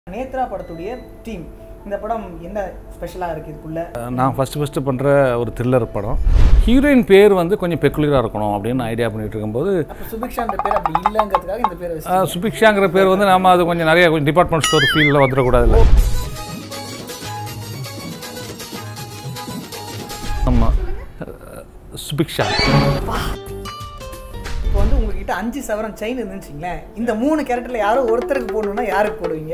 நேத்ரா படத்துடைய டீம் இந்த படம் என்ன ஸ்பெஷலாக இருக்குது இதுக்குள்ள நான் ஃபஸ்ட்டு ஃபஸ்ட்டு பண்ணுற ஒரு த்ரில்லர் படம் ஹீரோயின் பேர் வந்து கொஞ்சம் பெக்குலராக இருக்கணும் அப்படின்னு ஐடியா பண்ணிட்டு இருக்கும்போது அப்போ சுபிக்ஷான்ற பேர் அப்படி இல்லைங்கிறதுக்காக இந்த பேரை வச்சு அஹ், சுபிக்ஷாங்கிற பேர் வந்து நம்ம அது கொஞ்சம் நிறைய கொஞ்சம் டிபார்ட்மெண்ட் ஸ்டோர் ஃபீல்டில் வந்துடக்கூடாதுல்ல ஆமாம் சுபிக்ஷா இப்போ வந்து உங்ககிட்ட அஞ்சு சவரம் செயின் இருந்துச்சுங்களேன் இந்த மூணு கேரக்டரில் யாரோ ஒருத்தருக்கு போடணும்னா யாருக்கு போடுவீங்க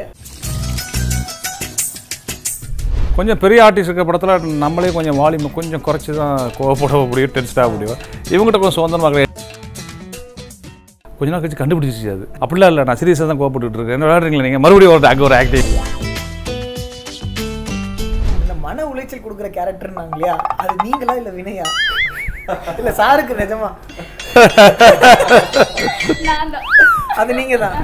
கொஞ்சம் பெரிய ஆர்டிஸ்ட் இருக்கிற படத்தில் நம்மளே கொஞ்சம் வால்யூம் கொஞ்சம் குறைச்சி தான் கோவப்பட முடியும் டென்ஸ்டாக முடியும் இவங்ககிட்ட கொஞ்சம் சுதந்திரமாக கிடையாது கொஞ்ச நாள் கழிச்சு கண்டுபிடிச்சிச்சு அது அப்படிலாம் இல்லை நான் சீரியஸாக தான் கோவப்பட்டுட்டு இருக்கேன் என்ன விளையாடுறீங்களா நீங்கள் மறுபடியும் ஒரு அங்கே ஒரு ஆக்டிங் இந்த மன உளைச்சல் கொடுக்குற கேரக்டர்னாங்க இல்லையா அது நீங்களா இல்லை வினையா இல்லை சாருக்கு நிஜமா நான் தான் அது நீங்கள் தான்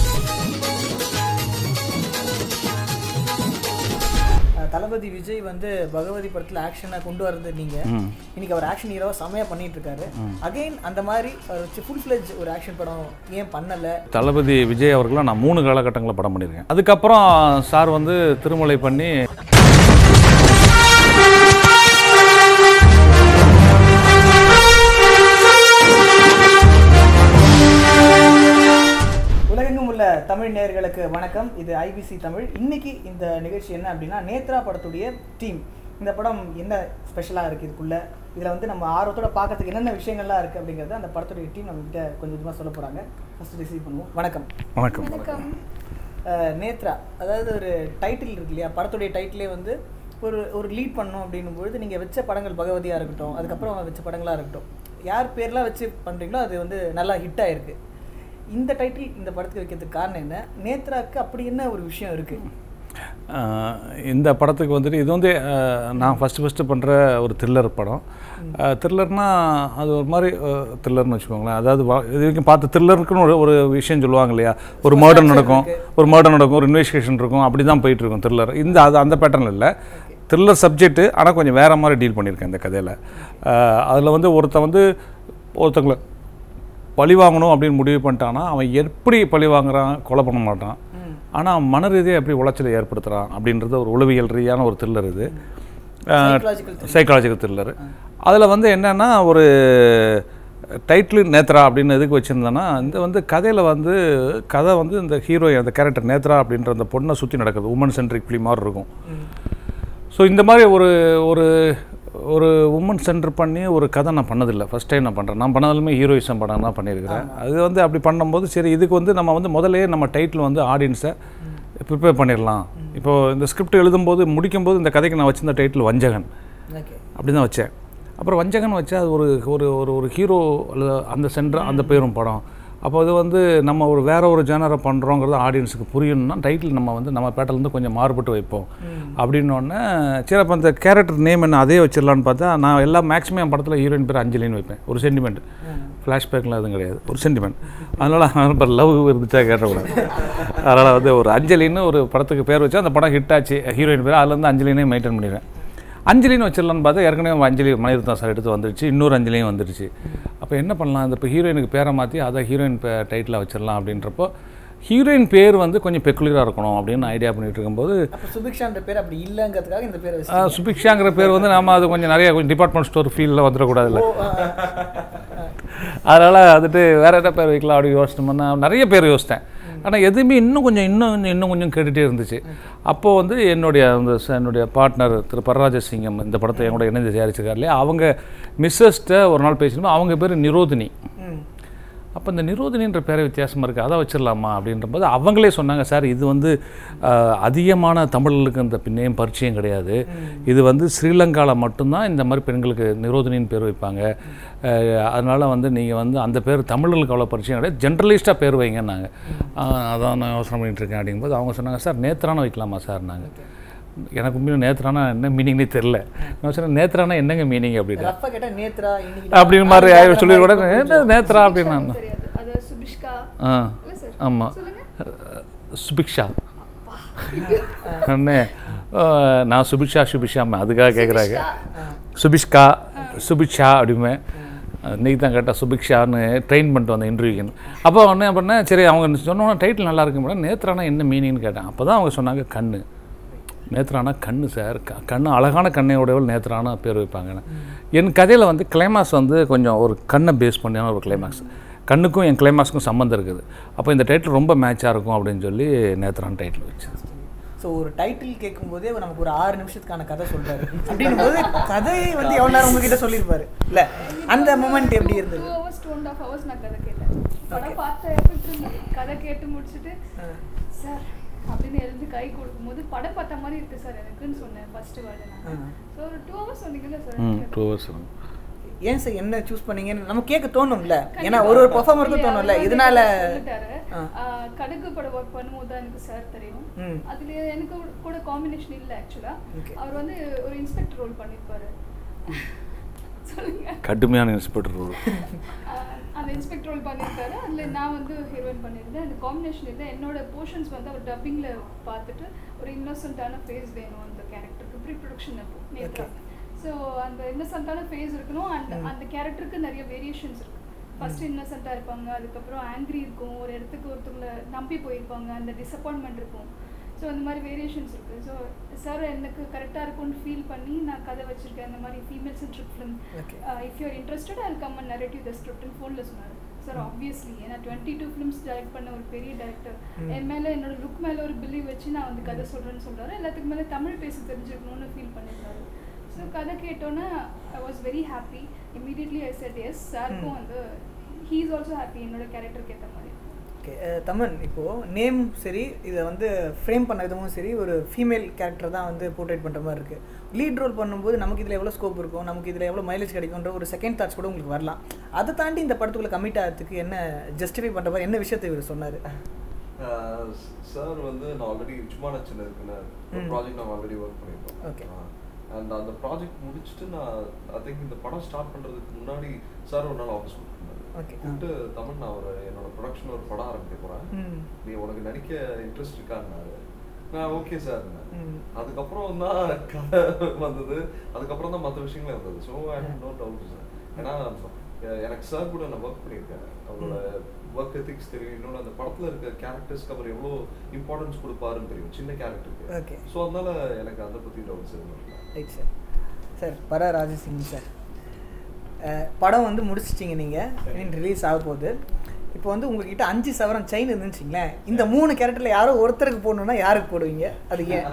தளபதி விஜய் வந்து பகவதி படத்தில் ஆக்ஷனை கொண்டு வரது நீங்க இன்னைக்கு அவர் ஆக்ஷன் ஹீரோவா செமையா பண்ணிட்டு இருக்காரு அகைன் அந்த மாதிரி அவர் வச்சு ஃபுல் ஃபிளெஜ் ஒரு ஆக்ஷன் படம் ஏன் பண்ணல தளபதி விஜய் அவர்களை நான் மூணு காலகட்டங்களில் படம் பண்ணியிருக்கேன் அதுக்கப்புறம் சார் வந்து திருமலை பண்ணி உலகெங்கும் உள்ள தமிழ் நேயர்களுக்கு வணக்கம் இது ஐபிசி தமிழ் இன்னைக்கு இந்த நிகழ்ச்சி என்ன அப்படின்னா நேத்ரா படத்துடைய டீம் இந்த படம் என்ன ஸ்பெஷலாக இருக்குது இதுக்குள்ள இதில் வந்து நம்ம ஆர்வத்தோட பார்க்கறதுக்கு என்னென்ன விஷயங்கள்லாம் இருக்குது அப்படிங்கிறத அந்த படத்துடைய டீம் நம்மகிட்ட கொஞ்சம் கொஞ்சமாக சொல்ல போகிறாங்க ஃபர்ஸ்ட் ரிசீவ் பண்ணுவோம் வணக்கம் வணக்கம் வணக்கம் அஹ், நேத்ரா அதாவது ஒரு டைட்டில் இருக்கு இல்லையா படத்துடைய டைட்டிலே வந்து ஒரு ஒரு லீட் பண்ணணும் அப்படின்னும் பொழுது நீங்கள் வச்ச படங்கள் பகவதியாக இருக்கட்டும் அதுக்கப்புறம் வச்ச படங்களாக இருக்கட்டும் யார் பேர்லாம் வச்சு பண்ணுறீங்களோ அது வந்து நல்லா ஹிட் ஆயிருக்கு இந்த டைட்டில் இந்த படத்துக்கு வைக்கிறதுக்கு காரணம் என்ன நேத்ராக்கு அப்படி என்ன ஒரு விஷயம் இருக்குது ஆஹ் இந்த படத்துக்கு வந்துட்டு இது வந்து ஆஹ் நான் ஃபஸ்ட்டு ஃபஸ்ட்டு பண்ணுற ஒரு த்ரில்லர் படம் த்ரில்லர்னா அது ஒரு மாதிரி த்ரில்லர்னு வச்சுக்கோங்களேன் அதாவது வா- இது வரைக்கும் பார்த்து த்ரில்லருக்குன்னு ஒரு ஒரு விஷயம் சொல்லுவாங்க இல்லையா ஒரு மர்டர் நடக்கும் ஒரு மர்டர் நடக்கும் ஒரு இன்வெஸ்டிகேஷன் இருக்கும் அப்படி தான் போயிட்டு இருக்கும் த்ரில்லர் இந்த அது அந்த பேட்டர்ன் இல்லை த்ரில்லர் சப்ஜெக்ட்டு ஆனால் கொஞ்சம் வேறு மாதிரி டீல் பண்ணியிருக்கேன் இந்த கதையில் அதில் வந்து ஒருத்தன் வந்து ஒருத்தங்களை பழி வாங்கணும் அப்படின்னு முடிவு பண்ணிட்டான்னா அவன் எப்படி பழி வாங்குறான் கொலை பண்ண மாட்டான் ஆனால் மன ரீதியாக எப்படி உளைச்சலை ஏற்படுத்துகிறான் அப்படின்றது ஒரு உளவியல் ரீதியான ஒரு த்ரில்லர் இது Psychological சைக்காலஜிக்கல் த்ரில்லர் அதில் வந்து என்னென்னா ஒரு டைட்டில் நேத்ரா அப்படின்னு எதுக்கு வச்சுருந்தேன்னா இந்த வந்து கதையில் வந்து கதை வந்து இந்த ஹீரோயின் அந்த கேரக்டர் நேத்ரா அப்படின்ற அந்த பொண்ணை சுற்றி நடக்குது உமன் சென்ட்ரிக் ஃபிலிம் மாதிரி இருக்கும் ஸோ இந்த மாதிரி ஒரு ஒரு ஒரு உமன் சென்டர் பண்ணி ஒரு கதை நான் பண்ணதில்லை ஃபஸ்ட் டைம் நான் பண்ணுறேன் நான் பண்ணதுலுமே ஹீரோயிசம் படம் தான் பண்ணியிருக்கிறேன் அது வந்து அப்படி பண்ணும்போது சரி இதுக்கு வந்து நம்ம வந்து முதல்லயே நம்ம டைட்டில் வந்து ஆடியன்ஸை ப்ரிப்பேர் பண்ணிடலாம் இப்போது இந்த ஸ்கிரிப்ட் எழுதும்போது முடிக்கும்போது இந்த கதைக்கு நான் வச்சிருந்த டைட்டில் வஞ்சகன் ஓகே அப்படி தான் வச்சேன் அப்புறம் வஞ்சகன் வச்சா அது ஒரு ஒரு ஒரு ஒரு ஹீரோ அல்லது அந்த சென்டர் அந்த பேரும் படம் அப்போ அது வந்து நம்ம ஒரு வேற ஒரு ஜேனரை பண்ணுறோங்கிறது ஆடியன்ஸுக்கு புரியணும்னா டைட்டில் நம்ம வந்து நம்ம பேட்டிலேருந்து கொஞ்சம் மாறுபட்டு வைப்போம் அப்படின்னோடனே சரி அப்போ அந்த கேரக்டர் நேம் என்ன அதே வச்சிடலான்னு பார்த்தா நான் எல்லா மேக்ஸிமம் என் படத்தில் ஹீரோயின் பேர் அஞ்சலின்னு வைப்பேன் ஒரு சென்டிமெண்ட் ஃப்ளாஷ்பேக்லாம் எதுவும் கிடையாது ஒரு சென்டிமெண்ட் அதனால் இப்போ லவ் இருந்துச்சா கேட்டக்கூடாது அதனால் வந்து ஒரு அஞ்சலின்னு ஒரு படத்துக்கு பேர் வச்சா அந்த படம் ஹிட் ஆச்சு ஹீரோயின் பேர் அதுலேருந்து அஞ்சலினே மெயின்டைன் பண்ணிடுவேன் அஞ்சலின்னு வச்சிடலான்னு பார்த்தா ஏற்கனவே அஞ்சலி மணிரத்னம் சார் எடுத்து வந்துருச்சு இன்னொரு அஞ்சலியும் வந்துருச்சு அப்போ என்ன பண்ணலாம் இந்த இப்போ ஹீரோயினுக்கு பேரை மாற்றி அதை ஹீரோயின் பே டைட்டில் வச்சிடலாம் அப்படின்றப்போ ஹீரோயின் பேர் வந்து கொஞ்சம் பெக்குலராக இருக்கணும் அப்படின்னு ஐடியா பண்ணிட்டு இருக்கும்போது அப்போ சுபிக்ஷான்ற பேர் அப்படி இல்லைங்கிறதுக்காக இந்த பேரை வச்சு ஆஹ், சுபிக்ஷாங்கிற பேர் வந்து நம்ம அது கொஞ்சம் நிறைய கொஞ்சம் டிபார்ட்மெண்ட் ஸ்டோர் ஃபீல்டில் வந்துடக்கூடாதுல்ல அதனால் வந்துட்டு வேறு என்ன பேர் வைக்கலாம் அப்படி யோசிச்சோம்னா நிறைய பேர் யோசித்தேன் ஆனால் எதுவுமே இன்னும் கொஞ்சம் இன்னும் கொஞ்சம் இன்னும் கொஞ்சம் கேட்டுகிட்டே இருந்துச்சு அப்போது வந்து என்னுடைய அந்த ச- என்னுடைய பார்ட்னர் திரு பரராஜ சிங்கம் இந்த படத்தை என் கூட இணைந்து தயாரிச்சிருக்காரு இல்லையா அவங்க மிஸ்ஸஸ்ட்டை ஒரு நாள் பேசினோம் அவங்க பேர் நிரோதினி ம் அப்போ இந்த நிரோதினின்ற பேரை வித்தியாசமாக இருக்குது அதை வச்சிடலாமா அப்படின்றபோது அவங்களே சொன்னாங்க சார் இது வந்து ஆஹ், அதிகமான தமிழர்களுக்கு அந்த பின்னையும் பரிச்சயம் கிடையாது இது வந்து ஸ்ரீலங்காவில் மட்டும்தான் இந்த மாதிரி பெண்களுக்கு நிரோதினின்னு பேர் வைப்பாங்க ஆஹ், அதனால வந்து நீங்கள் வந்து அந்த பேர் தமிழர்களுக்கு அவ்வளோ பரிச்சயம் கிடையாது ஜென்ரலிஸ்ட்டாக பேர் வைங்கன்னாங்க ஆஹ், அதான் நான் யோசனை பண்ணிட்டு இருக்கேன் அப்படிங்கும்போது அவங்க சொன்னாங்க சார் நேத்ரான வைக்கலாமா சார் நாங்கள் எனக்கு உண்மையில நேத்ரானா என்ன மீனிங்னே தெரில நான் சொன்னேன் நேத்ரானா என்னங்க மீனிங் அப்படின்னு ரஃபா கேட்டா நேத்ரா இன்னைக்கு அப்படிங்கிற மாதிரி சொல்லி கூட "என்ன நேத்ரா அப்படின்னா தெரியாது அது சுபிஷ்கா ஆ இல்ல சார் ஆமாம் சுபிக்ஷா அண்ணே அஹ், நான் சுபிக்ஷா சுபிக்ஷா அதுக்காக கேட்குறாங்க சுபிஷ்கா சுபிக்ஷா அப்படிமே இன்றைக்கி தான் கேட்டால் சுபிக்ஷான்னு ட்ரெயின் பண்ணிட்டு வந்தேன் இன்டர்வியூக்கு அப்போ என்ன பண்ணேன் சரி அவங்க சொன்னோன்னா டைட்டில் நல்லா இருக்கு மேடம் நேத்ரானா என்ன மீனிங்னு கேட்டேன் அப்போ தான் அவங்க சொன்னாங்க கண்ணு நேத்ரானா கண்ணு சார் க கண்ணு அழகான கண்ணையுடையவள் நேத்ரானா பேர் வைப்பாங்கன்னு என் கதையில் வந்து கிளைமாக்ஸ் வந்து கொஞ்சம் ஒரு கண்ணை பேஸ் பண்ணியான ஒரு கிளைமாக்ஸ் கண்ணுக்கும் என் கிளைமாக்ஸுக்கும் சம்மந்தம் இருக்குது அப்போ இந்த டைட்டில் ரொம்ப மேட்சாக இருக்கும் அப்படின்னு சொல்லி நேத்ரான் டைட்டில் வச்சேன் ஸோ ஒரு டைட்டில் கேட்கும்போதே அவர் நமக்கு ஒரு ஆறு நிமிஷத்துக்கான கதை சொல்றாரு அப்படின்னும் போது கதையை வந்து எவ்வளோ நேரம் உங்ககிட்ட சொல்லியிருப்பாரு இல்ல அந்த மூமெண்ட் எப்படி டூ இருந்தது hours two and half hours நான் கதை கேட்டேன் படம் பார்த்த எஃபெக்ட் இருந்தது கதை கேட்டு முடிச்சுட்டு சார் அப்படின்னு எழுந்து கை கொடுக்கும்போது படம் பார்த்த மாதிரி இருக்கு சார் எனக்குன்னு சொன்னேன் ஃபர்ஸ்ட் வேர்டு நான் ஸோ ஒரு டூ ஹவர்ஸ் சொன்னீங்கல்ல ம் சார் டூ ஹவர்ஸ் ஏன் சார் என்ன சூஸ் பண்ணீங்கன்னு நம்ம கேட்க தோணும்ல ஏன்னா ஒரு ஒரு பெர்ஃபார்மருக்கும் தோணும்ல இதனால சொல்லிட்டாரு ஆ. ஆஹ் கடுகு படம் ஒர்க் பண்ணும்போது தான் எனக்கு சார் தெரியும் ம். அதுல எனக்கு கூட காம்பினேஷன் இல்ல ஆக்சுவலா Okay. அவர் வந்து ஒரு இன்ஸ்பெக்டர் ரோல் பண்ணிருப்பாரு சொல்லுங்க கடுமையான இன்ஸ்பெக்டர் ரோல் ஆஹ் அந்த இன்ஸ்பெக்டர் ரோல் பண்ணியிருக்காரு அதில் நான் வந்து ஹீரோயின் பண்ணியிருந்தேன் அந்த காம்பினேஷன் இல்லை என்னோட போர்ஷன்ஸ் வந்து அவர் டப்பிங்கில் பார்த்துட்டு ஒரு இன்னோசென்ட்டான ஃபேஸ் வேணும் அந்த கேரக்டருக்கு ப்ரீ ப்ரொடக்ஷன் அப்போ நேத்ரா ஸோ அந்த இன்னோசென்ட்டான ஃபேஸ் இருக்கணும் அண்ட் அந்த கேரக்டருக்கு நிறைய வேரியேஷன்ஸ் இருக்கு ஃபர்ஸ்ட் இன்னசென்ட்டாக இருப்பாங்க அதுக்கப்புறம் ஆங்கிரி இருக்கும் ஒரு இடத்துக்கு ஒருத்தவங்கள நம்பி போயிருப்பாங்க அந்த டிசப்பாயின்மெண்ட் இருக்கும் ஸோ அந்த மாதிரி வேரியேஷன்ஸ் இருக்குது ஸோ சார் எனக்கு கரெக்டாக இருக்கும்னு ஃபீல் பண்ணி நான் கதை வச்சுருக்கேன் அந்த மாதிரி female centric film Okay. If your interested I come and narrative the ஸ்கிரிப்ட்னு ஃபோனில் சொன்னார் சார் ஆப்வியஸ்லி ஏன்னா டுவெண்ட்டி டூ ஃபிலிம்ஸ் டைரக்ட் பண்ண ஒரு பெரிய டேரக்டர் என் மேலே என்னோட லுக் மேலே ஒரு பிலீவ் வச்சு நான் வந்து கதை சொல்கிறேன்னு சொல்கிறாரு எல்லாத்துக்கு மேலே தமிழ் பேச தெரிஞ்சுக்கணும்னு ஃபீல் பண்ணியிருந்தாரு ஸோ கதை கேட்டோன்னே I was very happy immediately I said yes சாருக்கும் வந்து ஹீ இஸ் ஆல்சோ ஹாப்பி என்னோட கேரக்டருக்கு ஏற்ற மாதிரி ஓகே தமன் இப்போது நேம் சரி இதை வந்து ஃப்ரேம் பண்ண விதமும் சரி ஒரு ஃபீமேல் கேரக்டர் தான் வந்து போர்ட்ரேட் பண்ணுற மாதிரி இருக்குது லீட் ரோல் பண்ணும்போது நமக்கு இதில் எவ்வளோ ஸ்கோப் இருக்கும் நமக்கு இதில் எவ்வளோ மைலேஜ் கிடைக்கும்ன்ற ஒரு செகண்ட் தாட்ஸ் கூட உங்களுக்கு வரலாம் அதை தாண்டி இந்த படத்துக்குள்ள கமிட் ஆகிறதுக்கு என்ன ஜஸ்டிஃபை பண்ணுற மாதிரி என்ன விஷயத்தை இவர் சொன்னார் சார் வந்து நான் ஆல்ரெடி சும்மா நச்சன இருக்குன்னு ஒரு ம். ப்ராஜெக்ட் நான் ஆல்ரெடி ஒர்க் பண்ணியிருக்கோம் Okay. அண்ட் அந்த ப்ராஜெக்ட் முடிச்சுட்டு நான் ஐ திங்க் இந்த படம் ஸ்டார்ட் பண்றதுக்கு முன்னாடி சார் ஒரு நாள் ஆஃபீஸ் கூப்பிட்டுருந்தாரு Okay. கூப்பிட்டு தமிழ் நான் ஒரு என்னோட ப்ரொடக்ஷன் ஒரு படம் ஆரம்பிக்க போறேன் ம். நீ உனக்கு நடிக்க இன்ட்ரெஸ்ட் இருக்கான்னாரு நான் ஓகே சார் ம். அதுக்கப்புறம் தான் கதை வந்தது அதுக்கப்புறம் தான் மற்ற விஷயங்களே வந்தது so I have no doubt sir ஏன்னா எ- எனக்கு சார் கூட நான் ஒர்க் பண்ணியிருக்கேன் அவரோட ஒர்க் எத்திக்ஸ் தெரியும் இன்னொன்று அந்த படத்தில் இருக்க கேரக்டர்ஸ்க்கு அவர் எவ்வளோ இம்பார்ட்டன்ஸ் கொடுப்பாருன்னு தெரியும் சின்ன Okay. கேரக்டருக்கு ஸோ அதனால எனக்கு அதை பற்றி டவுட்ஸ் எதுவும் இல்லை ரைட் சார் சார் பர ராஜசிங் சார் அஹ், படம் வந்து முடிச்சிட்டிங்க நீங்கள் மீன் ரிலீஸ் ஆக போகுது இப்போ வந்து உங்ககிட்ட அஞ்சு சவரம் செயின் இருந்துச்சுங்களேன் இந்த மூணு கேரக்டரில் யாரோ ஒருத்தருக்கு போடணுன்னா யாருக்கு போடுவீங்க அது ஏன்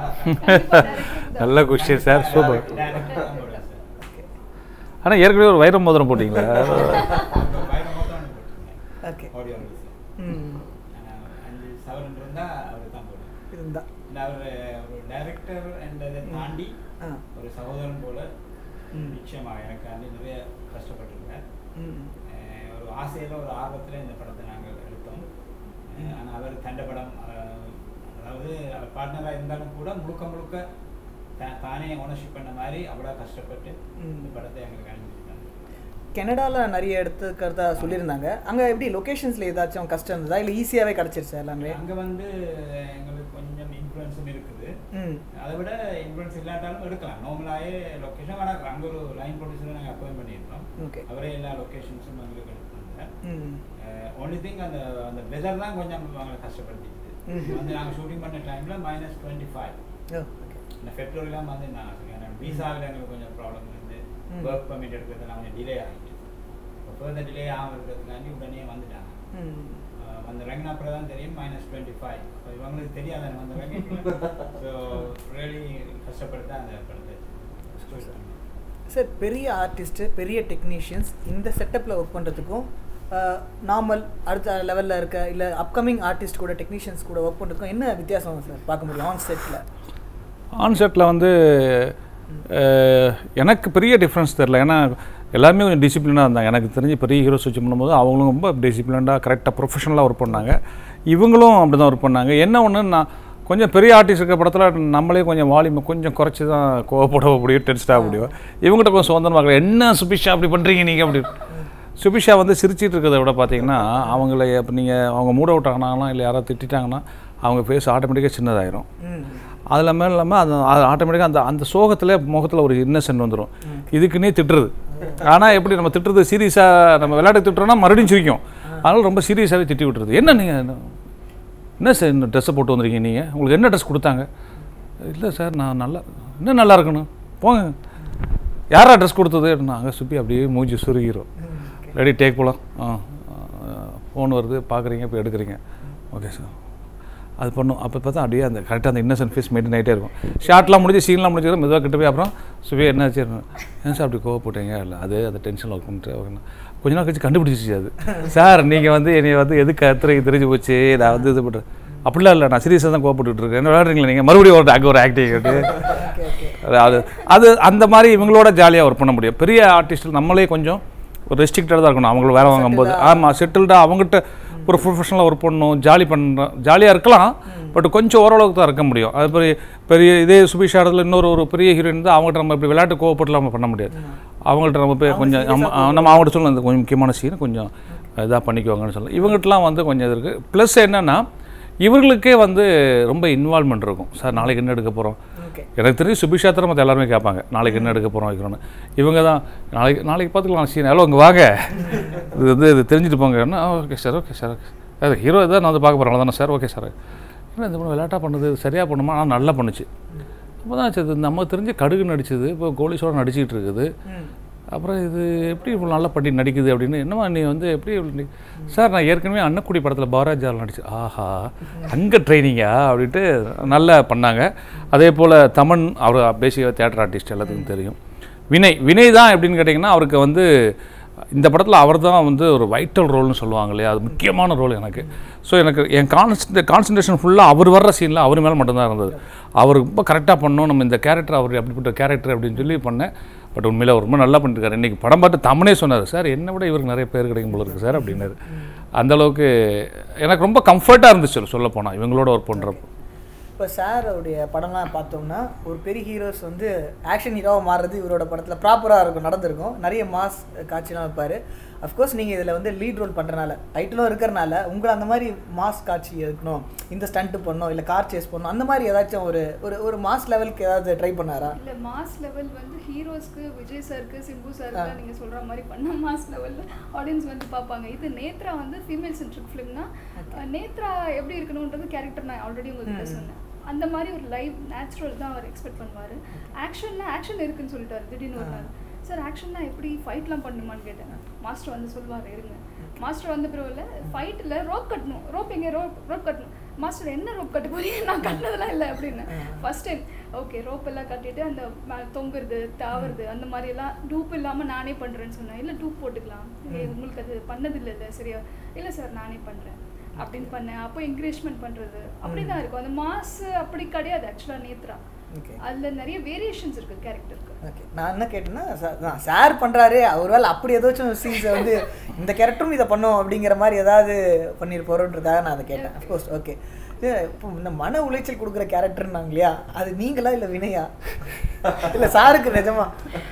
நல்ல கொஸ்டின் சார் சூப்பர் Direct ஆ தான் போடுறேன் சார். ஓகே ஆனால் ஏற்கனவே ஒரு வைரம் மோதிரம் போட்டிங்களா இப்போ பயணம் மொத்தம் ஒன்று போட்டிருந்தேன். Okay audio release. ம் ஆனா, அஞ்சு சவரன் இருந்தா அவர் தான் போடுவேன் இருந்தா இல்ல அவர் ஒரு டைரக்டர் என்றதை தாண்டி ஆ ஒரு சகோதரன் போல ம். நிச்சயமாக எனக்கு வந்து நிறைய கஷ்டப்பட்டிருக்கேன் ம் அஹ் ஒரு ஆசையில் ஒரு ஆர்வத்தில் இந்த படத்தை நாங்கள் எடுத்தோம் அஹ் ஆனா அவர் தண்ட படம் அஹ், அதாவது அவர் பார்ட்னராக இருந்தாலும் கூட முழுக்க முழுக்க தா- தானே ஓனர்ஷிப் பண்ண மாதிரி அவ்வளோ கஷ்டப்பட்டு ம். இந்த படத்தை எங்களுக்கு அனுப்பிச்சிருக்காங்க கனடாவில் நிறைய எடுத்துக்கிறதா சொல்லியிருந்தாங்க அங்கே எப்படி லொக்கேஷன்ஸில் ஏதாச்சும் கஷ்டம் இருந்ததா இல்லை ஈஸியாகவே கிடச்சிருச்சா எல்லாமே அங்கே வந்து எங்களுக்கு கொஞ்சம் இன்ஃப்ளூயன்ஸும் இருக்குது ம் அதை விட இன்ஃப்ளூயன்ஸ் இல்லாட்டாலும் எடுக்கலாம் நார்மலாகவே லொக்கேஷன் ஆனால் அங்கே ஒரு லைன் ப்ரொடியூசரை நாங்கள் அப்பாயின் பண்ணியிருக்கோம் Okay. அவரே எல்லா லொக்கேஷன்ஸும் எங்களுக்கு எடுத்தாங்க ம் ஒன்லி திங் அந்த அந்த வெதர் தான் கொஞ்சம் அவங்களை ம். கஷ்டப்படுத்திச்சு வந்து நாங்கள் ஷூட்டிங் பண்ண டைமில் மைனஸ் டுவெண்ட்டி ஃபைவ் ஓ ஓகே இந்த பெட்ரோல்லாம் வந்து நான் விசாவில் எங்களுக்கு கொஞ்சம் ப்ராப்ளம் இருந்து ம். ஒர்க் பர்மிட் எடுக்கிறதுலாம் கொஞ்சம் டிலே ஆகிட்டு இப்போ ஃபர்தர் டிலே ஆகாமல் இருக்கிறதுக்காண்டி உடனே வந்துட்டாங்க ம் அஹ் வந்து இறங்கின அப்புறம் தான் தெரியும் மைனஸ் டுவெண்ட்டி ஃபைவ் இப்போ இவங்களுக்கு தெரியாத வந்து இறங்கி ஸோ ரியலி கஷ்டப்பட்டு தான் அந்த படத்தை choose பண்ணேன். சார் பெரிய ஆர்டிஸ்ட்டு பெரிய டெக்னீஷியன்ஸ் இந்த செட்டப்பில் ஒர்க் பண்ணுறதுக்கும் நார்மல் அடுத்த லெவலில் இருக்க இல்லை அப்கமிங் ஆர்டிஸ்ட் கூட டெக்னீஷியன்ஸ் கூட ஒர்க் பண்ணுறதுக்கும் என்ன வித்தியாசம் சார் பார்க்க முடியும் ஆன் செட்டில் ஆன்செட்டில் வந்து அஹ், எனக்கு பெரிய டிஃப்ரென்ஸ் தெரில ஏன்னா எல்லாருமே கொஞ்சம் டிசிப்ளினாக இருந்தாங்க எனக்கு தெரிஞ்சு பெரிய ஹீரோஸ் வச்சு பண்ணும்போது அவங்களும் ரொம்ப டிசிப்ளினாக கரெக்டாக ப்ரொஃபஷனலாக ஒர்க் பண்ணாங்க இவங்களும் அப்படி தான் ஒர்க் பண்ணாங்க என்ன ஒன்று நான் கொஞ்சம் பெரிய ஆர்டிஸ்ட் இருக்கிற படத்தில் நம்மளே கொஞ்சம் வால்யூமை கொஞ்சம் குறைச்சி தான் கோவப்பட முடியும் டென்ஸ்டாக முடியும் இவங்ககிட்ட கொஞ்சம் சுதந்திரமாக இருக்கலாம். என்ன சுபிஷா அப்படி பண்ணுறீங்க நீங்கள் அப்படி சுபிஷா வந்து சிரிச்சிட்டு இருக்கிறத விட பார்த்தீங்கன்னா அவங்கள இப்போ நீங்கள் அவங்க மூட் அவுட் ஆனாங்கன்னா இல்லை யாராவது திட்டிட்டாங்கன்னா அவங்க ஃபேஸ் ஆட்டோமேட்டிக்காக சின்னதாயிரும் ம் அதில் மேலே இல்லாமல் அது அது ஆட்டோமேட்டிக்காக அந்த அந்த சோகத்தில் முகத்தில் ஒரு இன்னசென்ட் வந்துடும் இதுக்குன்னே திட்டுறது ஓ ஆனால் எப்படி நம்ம திட்டுறது சீரியஸாக நம்ம விளையாட்டு திட்டுறோம்னா மறுபடியும் சிரிக்கும் அதனால ரொம்ப சீரியஸாகவே திட்டி விட்டுறது என்ன நீங்கள் என்ன சார் இந்த ட்ரெஸ்ஸை போட்டு வந்திருக்கீங்க நீங்கள் உங்களுக்கு என்ன ட்ரெஸ் கொடுத்தாங்க இல்லை சார் நான் நல்லா என்ன நல்லா இருக்கணும் போங்க யாரா ட்ரெஸ் கொடுத்தது நாங்கள் சுப்பி அப்படியே மூஞ்சி சுருகிறோம் ரெடி டேக் போகலாம் ஆ ஃபோன் வருது பார்க்குறீங்க இப்போ எடுக்கிறீங்க ஓகே சார் அது பண்ணும் அப்போ பார்த்தா அப்படியே அந்த கரெக்டாக அந்த இன்னசென்ட் ஃபேஸ் மெயின்டைன் ஆகிட்டே இருக்கும் ஷார்ட்லாம் முடிஞ்சு சீன்லாம் முடிஞ்சு மெதுவாக கிட்ட போய் அப்புறம் சுவே என்ன ஆச்சு ஏன் சார் அப்படி கோவப்பட்டீங்க இல்லை அது அந்த டென்ஷனில் ஒர்க் பண்ணிட்டு ஓகேண்ணா கொஞ்ச நாள் கழிச்சு கண்டுபிடிச்சிச்சு அது சார் நீங்கள் வந்து என்னை வந்து எது கத்துறீங்க தெரிஞ்சு போச்சு நான் வந்து இது பண்ணுறேன் அப்படிலாம் இல்லை நான் சீரியஸாக தான் கோவப்பட்டுட்டு இருக்கேன் என்ன விளையாடுறீங்களா நீங்கள் மறுபடியும் ஒரு அங்கே ஒரு ஆக்டிங் ஓகே ஓகே அது அது அந்த மாதிரி இவங்களோட ஜாலியாக ஒர்க் பண்ண முடியும் பெரிய ஆர்டிஸ்ட் நம்மளே கொஞ்சம் ஒரு ரெஸ்ட்ரிக்டடாக தான் இருக்கணும் அவங்கள வேலை வாங்கும்போது ஆமாம் செட்டில்டாக அவங்ககிட்ட ஒரு ப்ரொஃபஷனலாக ஒர்க் பண்ணணும் ஜாலி பண்ணுறோம் ஜாலியாக இருக்கலாம் பட் கொஞ்சம் ஓரளவுக்கு தான் இருக்க முடியும் அது பெரிய பெரிய இதே சுபிஷா இடத்துல இன்னொரு ஒரு பெரிய ஹீரோயின் தான் அவங்ககிட்ட நம்ம இப்படி விளையாட்டு கோவப்பட்டுலாம் நம்ம பண்ண முடியாது அவங்கள்ட்ட நம்ம போய் கொஞ்சம் நம்ம நம்ம அவங்கள்ட்ட சொல்லணும் இந்த கொஞ்சம் முக்கியமான சீன் கொஞ்சம் இதாக பண்ணிக்குவாங்கன்னு சொல்லலாம் இவங்ககிட்டலாம் வந்து கொஞ்சம் இது இருக்குது ப்ளஸ் என்னென்னா இவர்களுக்கே வந்து ரொம்ப இன்வால்மெண்ட் இருக்கும் சார் நாளைக்கு என்ன எடுக்க போகிறோம் ஓகே எனக்கு தெரிஞ்சு சுபிஷாத்திரம் மற்ற எல்லாருமே கேட்பாங்க நாளைக்கு என்ன எடுக்க போகிறோம் வைக்கிறோன்னு இவங்க தான் நாளைக்கு நாளைக்கு பார்த்துக்கலாம் சீன் ஹலோ இங்கே வாங்க இது வந்து இது தெரிஞ்சுட்டு போங்க okay sir okay sir okay அது ஹீரோ தான் நான் வந்து பார்க்க போகிறேன் தானே சார் ஓகே சார் என்ன இந்த பொண்ணு விளையாட்டாக பண்ணுது இது சரியாக பண்ணுமா ஆனால் நல்லா பண்ணுச்சு அப்போ தான் சரி இது நம்ம தெரிஞ்சு கடுகு நடிச்சது இப்போ கோலீஸ்வரம் நடிச்சிக்கிட்டு இருக்குது அப்புறம் இது எப்படி இவ்வளோ நல்லா பண்ணி நடிக்குது அப்படின்னு என்னம்மா நீ வந்து எப்படி இவ்வளோ நடி- சார் நான் ஏற்கனவே அன்னக்குடி படத்தில் பாராஜால் நடிச்சு ஆஹா அங்கே ட்ரைனிங்கா அப்படின்ட்டு நல்லா பண்ணாங்க அதே போல் தமன் அவர் பேசிக்காக தேட்டர் ஆர்டிஸ்ட் எல்லாத்துக்கும் தெரியும் வினய் வினய் தான் எப்படின்னு கேட்டிங்கன்னா அவருக்கு வந்து இந்த படத்தில் அவர் தான் வந்து ஒரு வைட்டல் ரோல்னு சொல்லுவாங்க இல்லையா அது முக்கியமான ரோல் எனக்கு ஸோ எனக்கு என் கான்சன்ட்ரே கான்சன்ட்ரேஷன் ஃபுல்லாக அவர் வர்ற சீனில் அவர் மேலே மட்டும்தான் இருந்தது அவர் ரொம்ப கரெக்டாக பண்ணோம் நம்ம இந்த கேரக்டர் அவர் அப்படிப்பட்ட கேரக்டர் அப்படின்னு சொல்லி பண்ணேன் பட் உண்மையில் அவர் ரொம்ப நல்லா பண்ணிருக்காரு இன்றைக்கி படம் பார்த்து தமனே சொன்னார் சார் என்னை விட இவருக்கு நிறைய பேர் கிடைக்கும் போல இருக்குது சார் அப்படின்னாரு அந்த அளவுக்கு எனக்கு ரொம்ப கம்ஃபர்ட்டாக இருந்துச்சு சொல்ல போனால் இவங்களோட ஒர்க் பண்ணுறப்போ இப்போ சாரோடைய படம்லாம் பார்த்தோம்னா ஒரு பெரிய ஹீரோஸ் வந்து ஆக்ஷன் ஹீரோவாக மாறுறது இவரோட படத்தில் ப்ராப்பராக இருக்கும் நடந்திருக்கும் நிறைய மாஸ் காட்சிலாம் வைப்பார் அஃப்கோர்ஸ் நீங்கள் இதில் வந்து லீட் ரோல் பண்ணுறனால டைட்டிலும் இருக்கிறனால உங்களை அந்த மாதிரி மாஸ் காட்சி இருக்கணும் இந்த ஸ்டண்ட்டு பண்ணணும் இல்லை கார் சேஸ் பண்ணணும் அந்த மாதிரி ஏதாச்சும் ஒரு ஒரு ஒரு மாஸ் லெவலுக்கு ஏதாவது ட்ரை பண்ணாரா இல்ல மாஸ் லெவல் வந்து ஹீரோஸ்க்கு விஜய் சாருக்கு சிம்பு சாருக்கு நீங்க சொல்ற மாதிரி பண்ண மாஸ் லெவல்ல ஆடியன்ஸ் வந்து பார்ப்பாங்க இது நேத்ரா வந்து ஃபீமேல் சென்ட்ரிக் ஃபிலிம்னா நேத்ரா எப்படி இருக்கணும்ன்றது கேரக்டர் நான் ஆல்ரெடி உங்ககிட்ட சொன்னேன் அந்த மாதிரி ஒரு லைவ் நேச்சுரல் தான் அவர் எக்ஸ்பெக்ட் பண்ணுவாரு ஆக்ஷன்ல ஆக்ஷன் இருக்குன்னு சொல்லிட்டாரு திடீர்னு ஒரு நாள் சார் ஆக்ஷன்னா எப்படி ஃபைட்லாம் பண்ணுமான்னு கேட்டேன் மாஸ்டர் வந்து சொல்லுவார் இருங்க மாஸ்டர் வந்த பிறகு ஃபைட்டில் ரோப் கட்டணும் ரோப் எங்கே ரோப் ரோப் கட்டணும் மாஸ்டர் என்ன ரோப் கட்ட போறீங்க நான் கட்டினதெல்லாம் இல்லை அப்படின்னு ஃபர்ஸ்ட் டைம் ஓகே ரோப் எல்லாம் கட்டிட்டு அந்த மேல தொங்குறது தாவுறது அந்த மாதிரி எல்லாம் டூப் இல்லாம நானே பண்றேன்னு சொன்னேன் இல்ல டூப் போட்டுக்கலாம் ஏய், உங்களுக்கு அது பண்ணதில்லை இல்லை சரியா இல்லை சார் நானே பண்றேன் அப்படின்னு பண்ணேன் அப்போ என்கரேஜ்மெண்ட் பண்றது அப்படிதான் இருக்கும் அந்த மாஸ் அப்படி கிடையாது ஆக்சுவலா நேத்ரா ஓகே அதுல நிறைய வேரியேஷன்ஸ் இருக்கு கேரக்டருக்கு ஓகே நான் என்ன கேட்டேன்னா சா- நான் சார் பண்ணுறாரு ஒருவேளை அப்படி ஏதாச்சும் சீன்ஸை வந்து இந்த கேரக்டரும் இதை பண்ணும் அப்படிங்கிற மாதிரி ஏதாவது பண்ணியிருப்போன்றதுக்காக நான் அதை கேட்டேன் அஃப்கோர்ஸ் ஓகே இப்போ இந்த மன உளைச்சல் கொடுக்குற கேரக்டர்னாங்க இல்லையா அது நீங்களா இல்லை வினையா இல்லை சாருக்கு நிஜமா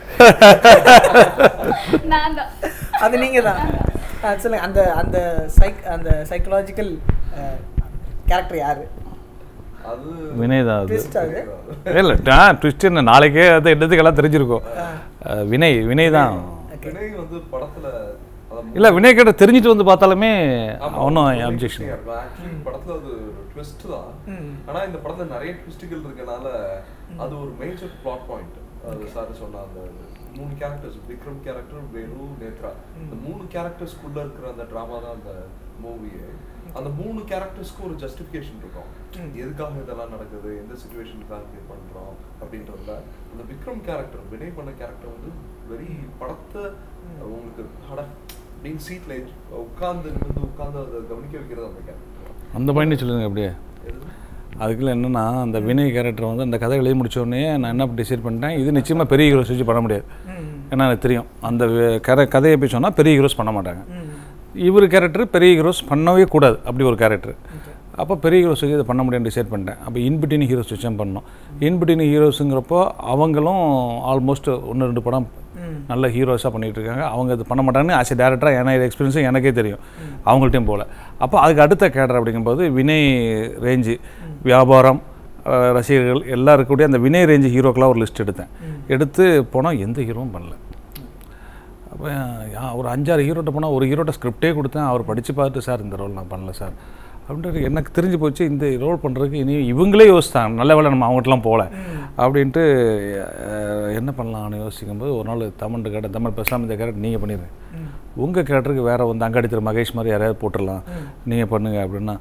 நான் தான் அது நீங்கள் தான் ஆ, சொல்லுங்க அந்த அந்த சைக் அந்த சைக்கலாஜிக்கல் கேரக்டர் யாரு அது வினய் தான் அது Twist அது? இல்லை ட்விஸ்ட் என்ன நாளைக்கே அது என்னத்துக்கெல்லாம் தெரிஞ்சிருக்கும் அஹ் வினய் வினய் தான் வினய் வந்து படத்துல அதான் இல்லை வினய் கிட்ட தெரிஞ்சுட்டு வந்து பார்த்தாலுமே ஆமா, ஒன்றும் ரொம்ப அப்ஜெக்ஷன் interesting-ஆ இருக்கும். Actually, படத்துல அது ட்விஸ்ட் தான் ம். ஆனா இந்த படத்துல நிறைய ட்விஸ்டுகள் இருக்கனால அது ஒரு மேஜர் பிளாட் பாயிண்ட் அது சார் சொன்ன அந்த மூணு கேரக்டர்ஸ் விக்ரம் கேரக்டர் வேணு நேத்ரா இந்த மூணு கேரக்டர்ஸ்க்குள்ள இருக்கிற அந்த டிராமா தான் அந்த மூவியே அந்த மூணு கேரக்டர்ஸ்க்கு ஒரு ஜஸ்டிஃபிகேஷன் இருக்கும் எதுக்காக இதெல்லாம் நடக்குது எந்த சுச்சுவேஷனுக்காக இது பண்றோம் அப்படின்றதுல அந்த விக்ரம் கேரக்டர் வினய் பண்ண கேரக்டர் வந்து வெரி படத்தை உங்களுக்கு அட அப்படின்னு சீட்ல உட்கார்ந்து நிமிர்ந்து உட்கார்ந்து அதை கவனிக்க வைக்கிறது அந்த கேரக்டர் அந்த பாயிண்ட் சொல்லுங்க அப்படியே அதுக்குள்ள என்னன்னா அந்த வினய் கேரக்டர் வந்து அந்த கதை எழுதி முடிச்ச உடனே நான் என்ன டிசைட் பண்ணிட்டேன் இது நிச்சயமாக பெரிய ஹீரோஸ் வச்சு பண்ண முடியாது ஏன்னா எனக்கு தெரியும் அந்த வே- கதை கதையை போய் சொன்னால் பெரிய ஹீரோஸ் பண்ண மாட்டாங்க இவர் கேரக்டர் பெரிய ஹீரோஸ் பண்ணவே கூடாது அப்படி ஒரு கேரக்டர் அப்போ பெரிய ஹீரோஸ் வச்சு இதை பண்ண முடியும்னு டிசைட் பண்ணிட்டேன் அப்போ இன்பிட்டின் ஹீரோஸ் வச்சு பண்ணோம் இன்பிட்டின் ஹீரோஸுங்கிறப்போ அவங்களும் ஆல்மோஸ்ட் ஒன்று ரெண்டு படம் நல்ல ஹீரோஸாக பண்ணிகிட்டு இருக்காங்க அவங்க இது பண்ண மாட்டாங்கன்னு ஆஸ் எ டேரக்டராக ஏன்னா இது எக்ஸ்பீரியன்ஸும் எனக்கே தெரியும் அவங்கள்ட்டையும் போல் அப்போ அதுக்கு அடுத்த கேடர் அப்படிங்கும்போது வினய் ரேஞ்சு வியாபாரம் அஹ், ரசிகர்கள் எல்லாம் இருக்கக்கூடிய அந்த வினய் ரேஞ்சு ஹீரோக்கெலாம் ஒரு லிஸ்ட் எடுத்தேன் எடுத்து போனால் எந்த ஹீரோவும் பண்ணல அப்போ யா- ஒரு அஞ்சாறு ஹீரோட்ட போனால் ஒரு ஹீரோட்ட ஸ்கிரிப்டே கொடுத்தேன் அவர் படித்து பார்த்துட்டு சார் இந்த ரோல் நான் பண்ணல சார் அப்படின்ட்டு எனக்கு தெரிஞ்சு போச்சு இந்த ரோல் பண்ணுறதுக்கு இனி இவங்களே யோசித்தாங்க நல்ல வேளை நம்ம அவங்ககிட்டலாம் போகல அப்படின்ட்டு அஹ், என்ன பண்ணலாம்னு யோசிக்கும்போது ஒரு நாள் தமிழ் கேட்ட தமிழ் பேசாமல் இந்த கேரக்டர் நீங்கள் பண்ணிடுங்க உங்கள் கேரக்டருக்கு வேறு வந்து அங்காடி திரு மகேஷ் மாதிரி யாரையாவது போட்டுடலாம் நீங்கள் பண்ணுங்க அப்படின்னா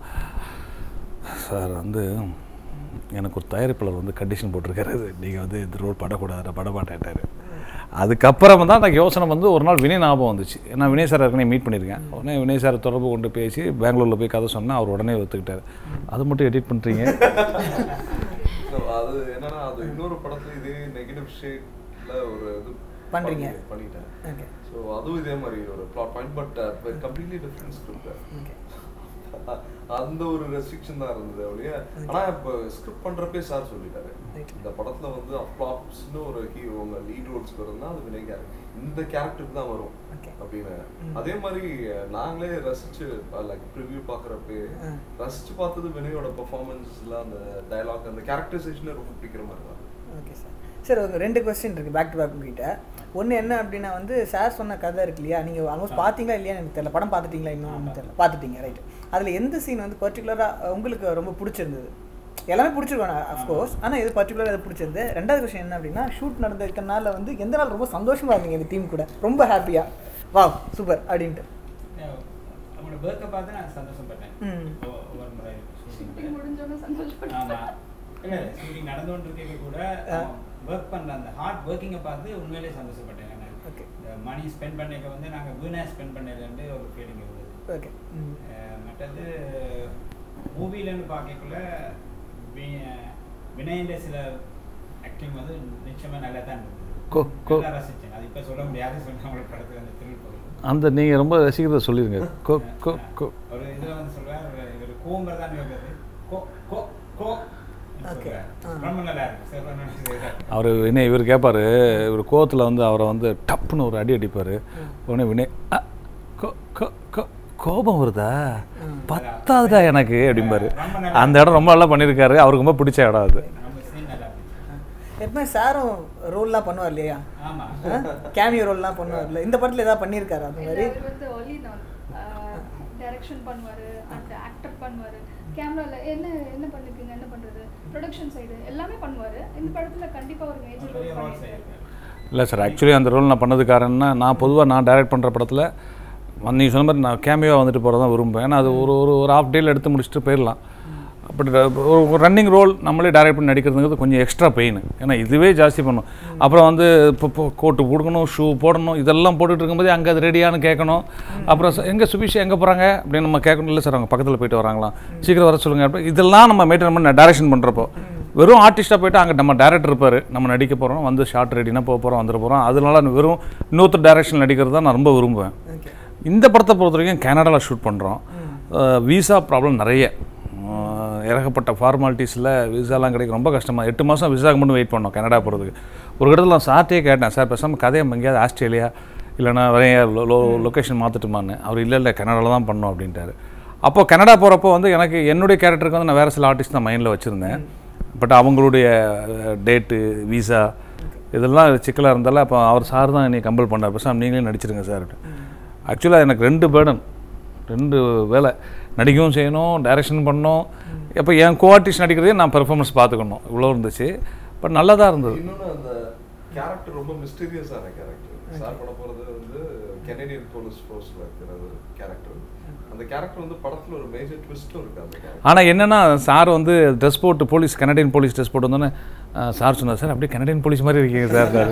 சார் வந்து எனக்கு ஒரு தயாரிப்பாளர் வந்து கண்டிஷன் போட்டிருக்காரு நீங்கள் வந்து இந்த ரோல் படக்கூடாது நான் பட மாட்டேன்ட்டாரு அதுக்கப்புறம் தான் எனக்கு யோசனை வந்து ஒரு நாள் வினய் ஞாபகம் வந்துச்சு நான் வினய் சார் ஏற்கனவே மீட் பண்ணியிருக்கேன் உடனே வினய் சார் தொடர்பு கொண்டு பேசி பெங்களூரில் போய் கதை சொன்னேன் அவர் உடனே ஒத்துக்கிட்டாரு அது மட்டும் எடிட் பண்ணுறீங்க So, அது என்னன்னா அது இன்னொரு படத்துல இதே நெகட்டிவ் ஷேட்ல ஒரு இது பண்றீங்க. பண்ணி- பண்ணிட்டேன் ஓகே ஸோ அதுவும் இதே மாதிரி ஒரு plot point but completely different script okay அந்த ஒரு ரெஸ்ட்ரிக்ஷன் தான் இருந்தது ஒழிய ஆனா இப்போ ஸ்கிரிப்ட் பண்றப்பே சார் சொல்லிட்டாரு Right. இந்த படத்துல வந்து அப்ளாப்ஸ்னு ஒரு ஹீரோ உங்க லீட் ரோல்ஸ்க்கு வரும்னா அது வினய் கேரக்டர் இந்த கேரக்டருக்கு தான் வரும் Okay. அப்படின்னு அதே மாதிரி நாங்களே ரசிச்சு லைக் ப்ரிவ்யூ பாக்குறப்பே ஆ. ரசிச்சு பார்த்தது வினயோட பெர்ஃபார்மன்ஸ்ல அந்த டயலாக் அந்த கேரக்டரைசேஷனே ரொம்ப பிடிக்கிற மாதிரி தான் ஓகே சார் சார் ஒரு ரெண்டு கொஸ்டின் இருக்குது பேக் டு பேக் உங்ககிட்ட ஒன்று என்ன அப்படின்னா வந்து சார் சொன்ன கதை இருக்கு இல்லையா நீங்கள் ஆல்மோஸ்ட் பார்த்தீங்களா இல்லையான்னு எனக்கு தெரியல படம் பார்த்துட்டீங்களா இன்னும் தெரியல பார்த்துட்டீங்க ரைட் அதில் எந்த சீன் வந்து பர்டிகுலராக உங்களுக்கு ரொம்ப பிடிச்சிருந்தது எல்லாமே பிடிச்சிருக்கோம் அஃப்கோர்ஸ் ஆனால் இது பர்டிகுலராக இது பிடிச்சிருந்து ரெண்டாவது விஷயம் என்ன அப்படின்னா ஷூட் நடந்திருக்கனால வந்து எந்த நாள் ரொம்ப சந்தோஷமாக இருந்தீங்க இந்த டீம் கூட ரொம்ப ஹாப்பியாக வா சூப்பர் அப்படின்ட்டு அவங்களோட ஒர்க்கை பார்த்து நான் சந்தோஷப்பட்டேன் ம். ஒ- ஒவ்வொரு முறை ஷூட்டிங் shooting. முடிஞ்சோன்னு சந்தோஷப்பட்டேன் ஆமா இல்ல ஷூட்டிங் நடந்து கொண்டிருக்கையில கூட ஒர்க் பண்ற அந்த ஹார்ட் ஒர்க்கிங்கை பார்த்து உண்மையிலேயே சந்தோஷப்பட்டேன் நான் Okay. இந்த மணி ஸ்பெண்ட் பண்ணிக்க வந்து நாங்க வீணா ஸ்பெண்ட் பண்ணதுலேருந்து ஒரு ஃபீலிங் இருந்தது ஓகே ம் அஹ் மற்றது மூவிலன்னு பார்க்கக்குள்ள வினயன்ற சில ஆக்டிங் வந்து நிச்சயமா நல்லா தான் இருந்தது கோ கோ நல்லா ரசிச்சேன் அது இப்போ சொல்ல முடியாது சொன்ன அவங்களோட படத்துல அந்த திருள் பகுதி அந்த நீங்கள் ரொம்ப ரசிக்கிறத சொல்லிடுங்க கோ கோ கோ ஒரு இதுல வந்து சொல்றாரு இவர் கோம்பர் தான் கேட்கறது கோ கோ கோ Okay. ஆ. ரொம்ப நல்லா இருக்கு சார் ரொம்ப நல்லா இருக்கு. அவர் வினய் இவர் கேட்பாரு இவர் கோவத்தில் வந்து அவரை வந்து டப்புன்னு ஒரு அடி அடிப்பார் உடனே வினய் "அ, கோ கோ கோ கோபம் வருதா பத்தாதுடா எனக்கு அப்படிம்பாரு அந்த இடம் ரொம்ப நல்லா பண்ணியிருக்காரு அவருக்கு ரொம்ப பிடிச்ச இடம் அது நம்ம சீன் நல்லா இருக்கு எப்பவுமே சாரும் ரோல்லாம் பண்ணுவார் இல்லையா ஆமா கேமியோ ரோல்லாம் பண்ணுவார்ல இந்த படத்தில் ஏதாவது பண்ணியிருக்காரு அந்த இல்ல, மாதிரி இவர் வந்து ஒலி நான் டைரக்ஷன் பண்ணுவாரு அந்த ஆக்டர் பண்ணுவாரு கேமரால என்ன என்ன பண்ணிருக்கீங்க என்ன பண்றது ப்ரொடக்ஷன் சைடு எல்லாமே பண்ணுவாரு இந்த படத்துல கண்டிப்பா ஒரு மேஜர் பெரிய ரோல் ரோல் பண்ணிருக்காரு செய்யிருக்காரு இல்லை சார் ஆக்சுவலி அந்த ரோல் நான் பண்ணது காரணம்னா நான் பொதுவாக நான் டைரக்ட் பண்ணுற படத்தில் நீ சொன்ன மாதிரி நான் கேமியோவாக வந்துட்டு போகிறத தான் விரும்புவேன் ஏன்னா அது ஒரு ஒரு ஒரு ஹாஃப் டேயில் எடுத்து முடிச்சுட்டு போயிடலாம் பட் ஒரு ரன்னிங் ரோல் நம்மளே டைரக்ட் பண்ணி நடிக்கிறதுங்கிறது கொஞ்சம் எக்ஸ்ட்ரா பெயின் ஏன்னா இதுவே ஜாஸ்தி பண்ணும் அப்புறம் வந்து இப்போ இப்போ கோட்டு கொடுக்கணும் ஷூ போடணும் இதெல்லாம் போட்டுட்டு இருக்கும்போதே அங்கே அது ரெடியானு கேட்கணும் அப்புறம் ச- எங்கே சுபிஷ் எங்கே போகிறாங்க அப்படின்னு நம்ம கேட்கணும் இல்லை சார் அவங்க பக்கத்தில் போயிட்டு வராங்களாம் சீக்கிரம் வர சொல்லுங்கள் அப்படி இதெல்லாம் நம்ம மெயின்டைன் பண்ணி டைரக்ஷன் பண்ணுறப்போ வெறும் ஆர்டிஸ்ட்டாக போயிட்டு அங்கே நம்ம டேரக்டர் இருப்பார் நம்ம நடிக்க போகிறோம் வந்து ஷார்ட் ரெடினா போக போகிறோம் வந்துட போகிறோம் அதனால நான் வெறும் இன்னொருத்தர் டைரக்ஷன் நடிக்கிறது தான் நான் ரொம்ப விரும்புவேன் ஓகே இந்த படத்தை பொறுத்த வரைக்கும் கனடாவில் ஷூட் பண்ணுறோம் விசா ப்ராப்ளம் நிறைய அஹ், ஏகப்பட்ட ஃபார்மாலிட்டிஸில் விசாலாம் கிடைக்க ரொம்ப கஷ்டமாக எட்டு மாதம் விசாக்கு மட்டும் வெயிட் பண்ணோம் கனடா போகிறதுக்கு ஒரு இடத்துல நான் சார்ட்டே கேட்டேன் சார் பேசாமல் கதையை எங்கேயாவது ஆஸ்திரேலியா இல்லைனா வேற லொக்கேஷன் மாற்றட்டுமான்னு அவர் இல்லை இல்லை கனடாவில் தான் பண்ணோம் அப்படின்ட்டாரு அப்போ கனடா போகிறப்போ வந்து எனக்கு என்னுடைய கேரக்டருக்கு வந்து நான் வேறு சில ஆர்டிஸ்ட் தான் மைண்டில் வச்சுருந்தேன் பட் அவங்களுடைய டேட்டு விசா இதெல்லாம் சிக்கலாக இருந்தாலும் அப்போ அவர் சார் தான் என்னை கம்பல் பண்ணார் பேசாமல் நீங்களே நடிச்சிருங்க சார் ஆக்சுவலாக எனக்கு ரெண்டு பேர்டன் ரெண்டு வேலை நடிக்கவும் செய்யணும் டைரக்ஷன் பண்ணணும் இப்போ என் கோஆர்டிஸ்ட் நடிக்கிறதே நான் பெர்ஃபார்மன்ஸ் பார்த்துக்கணும் இவ்வளோ இருந்துச்சு பட் நல்லா தான் இருந்தது இன்னொன்னு அந்த கேரக்டர் ரொம்ப மிஸ்டீரியஸான கேரக்டர் சார் பண்ண போறது வந்து கெனடியன் போலீஸ் ஃபோர்ஸ்ல இருக்கிற ஒரு கேரக்டர் அந்த கேரக்டர் வந்து படத்துல ஒரு மேஜர் ட்விஸ்டும் இருக்கு அந்த கேரக்டர் ஆனால் என்னென்னா சார் வந்து ட்ரெஸ் போட்டு போலீஸ் கனடியன் போலீஸ் ட்ரெஸ் போட்டு வந்தோன்னே அஹ், சார் சொன்னார் சார் அப்படியே கனடியன் போலீஸ் மாதிரி இருக்கீங்க சார் சார்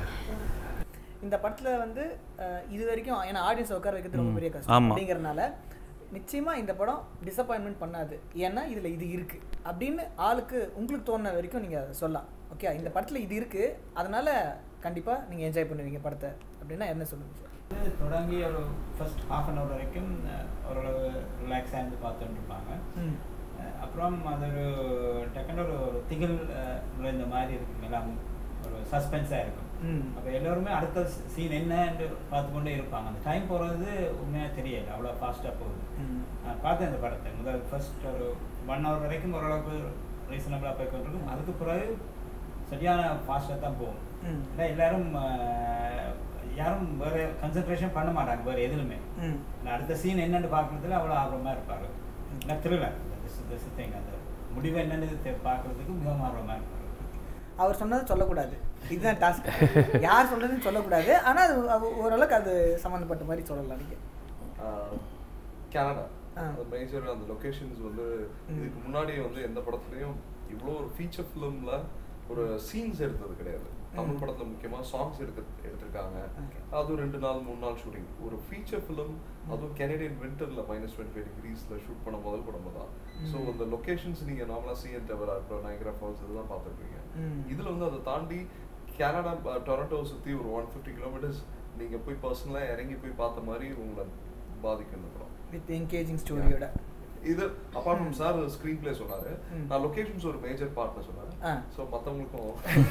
இந்த படத்துல வந்து அஹ், இது வரைக்கும் ஏன்னா ஆடியன்ஸ் உட்கார வைக்கிறது ரொம்ப பெரிய கஷ்டம் ஆமா. அப்படிங்கறனால நிச்சயமா இந்த படம் டிசப்பாயின்மெண்ட் பண்ணாது ஏன்னா இதுல இது இருக்கு அப்படின்னு ஆளுக்கு உங்களுக்கு தோணுன வரைக்கும் நீங்க சொல்லலாம் ஓகே இந்த படத்துல இது இருக்கு அதனால கண்டிப்பா நீங்க என்ஜாய் பண்ணுவீங்க படத்தை அப்படின்னா என்ன சொல்லுங்க சார் இது தொடங்கி ஒரு ஃபர்ஸ்ட் ஹாஃப் அன் ஹவர் வரைக்கும் அஹ், ஓரளவு ரிலாக்ஸாக இருந்து பார்த்துட்டு இருப்பாங்க ம் அஹ், அப்புறம் அது ஒரு டக்குன்னு ஒரு ஒரு திகில் அஹ், நுழைந்த மாதிரி இருக்கும் எல்லாம் ஒரு சஸ்பென்ஸாக இருக்கும் ம் அப்போ எல்லோருமே அடுத்த சீன் என்னன்னு பார்த்து கொண்டே இருப்பாங்க அந்த டைம் போகிறது உண்மையாக தெரியல அவ்வளோ ஃபாஸ்ட்டாக போகுது ம் நான் பார்த்தேன் இந்த படத்தை முதல் ஃபர்ஸ்ட் ஒரு ஒன் ஹவர் வரைக்கும் ஓரளவுக்கு ரீசனபிளாக போய் கொண்டிருக்கும் அதுக்கு பிறகு சரியான ஃபாஸ்ட்டாக தான் போகும் ம் ஏன்னா எல்லாரும் அஹ், யாரும் வேற கன்சன்ட்ரேஷன் பண்ண மாட்டாங்க வேற எதுலுமே ம் நான் அடுத்த சீன் என்னன்னு பார்க்கறதுல அவ்வளோ ஆர்வமா இருப்பாரு நான் த்ரில்லர் திங் அந்த முடிவு என்னன்னு தெ- பார்க்கறதுக்கு மிகவும் ஆர்வமா இருப்பாரு அவர் சொன்னதை சொல்லக்கூடாது இதுதான் டாஸ்க் யார் சொல்றதுன்னு சொல்லக்கூடாது ஆனா அது அது ஓரளவுக்கு அது சம்மந்தப்பட்ட மாதிரி சொல்லலாம் நீங்க கனடா ஆ. அந்த மேஜர் அந்த லொகேஷன்ஸ் வந்து இதுக்கு முன்னாடி வந்து எந்த படத்துலயும் இவ்வளோ ஒரு ஃபீச்சர் ஃபிலிம்ல ஒரு சீன்ஸ் எடுத்தது கிடையாது தமிழ் படத்துல முக்கியமா சாங்ஸ் எடுக்க எடுத்திருக்காங்க Okay. அதுவும் ரெண்டு நாள் மூணு நாள் ஷூட்டிங் ஒரு ஃபீச்சர் ஃபிலிம் அதுவும் கெனடியன் விண்டர்ல மைனஸ் டுவெண்ட்டி டிகிரிஸ்ல ஷூட் பண்ண முதல் படம் தான் ஸோ அந்த லொகேஷன்ஸ் நீங்க நார்மலா சிஎன் டவர் அப்புறம் நைக்ரா ஃபால்ஸ் இதெல்லாம் பார்த்துருப்பீங்க ம். இதுல வந்து அதை தாண்டி கனடா டொரண்டோ சுத்தி ஒரு ஒன் ஃபிஃப்டி கிலோமீட்டர்ஸ் நீங்க போய் பர்சனலா இறங்கி போய் பார்த்த மாதிரி உங்களை பாதிக்கும் இந்த படம் வித் என்கேஜிங் ஸ்டோரியோட இது apart from sir screenplay சொன்னாரு ம். நான் லொகேஷன்ஸ் ஒரு மேஜர் பார்ட்ல ஆ. சொன்னேன் ஸோ மற்றவங்களுக்கும்